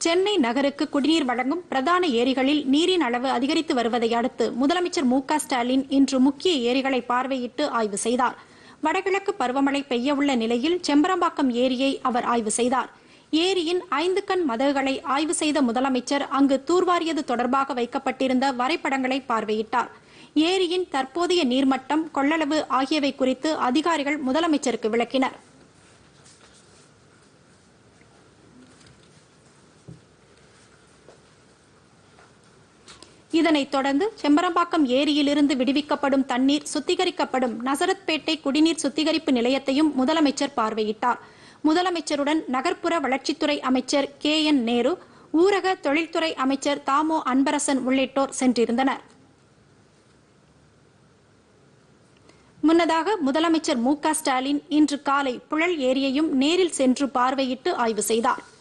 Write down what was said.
சென்னை நகருக்கு குடிநீர் வழங்கும் பிரதான ஏரிகளில் நீரின் அளவு அதிகரித்து வருவதை அடுத்து முதலமைச்சர் மு க ஸ்டாலின் இன்று முக்கிய ஏரிகளை பார்வையிட்டு ஆய்வு செய்தார் வடகிழக்கு பருவமழை பெய்யவுள்ள நிலையில் செம்பரம்பாக்கம் ஏரியை அவர் ஆய்வு செய்தார் ஏரியின் ஐந்து கண் மதகுகளை ஆய்வு செய்த முதலமைச்சர் அங்கு தூர்வாரியது தொடர்பாக வைக்கப்பட்டிருந்த வரைபடங்களை பார்வையிட்டார் ஏரியின் தற்போதைய நீர்மட்டம் கொள்ளளவு ஆகியவை குறித்து அதிகாரிகள் முதலமைச்சருக்கு விளக்கினர் இதனைத் தொடர்ந்து செம்பரம்பாக்கம் ஏரியிலிருந்து விடுவிக்கப்படும் தண்ணீர் சுத்திகரிக்கப்படும் நசரத்பேட்டை குடிநீர் சுத்திகரிப்பு நிலையத்தையும் முதலமைச்சர் பார்வையிட்டார் முதலமைச்சருடன் நகர்ப்புற வளர்ச்சித்துறை அமைச்சர் கே என் நேரு ஊரக தொழில்துறை அமைச்சர் தாமோ அன்பரசன் உள்ளிட்டோர் சென்றிருந்தனர் முன்னதாக முதலமைச்சர் மு க ஸ்டாலின் இன்று காலை புழல் ஏரியையும் நேரில் சென்று பார்வையிட்டு ஆய்வு செய்தார்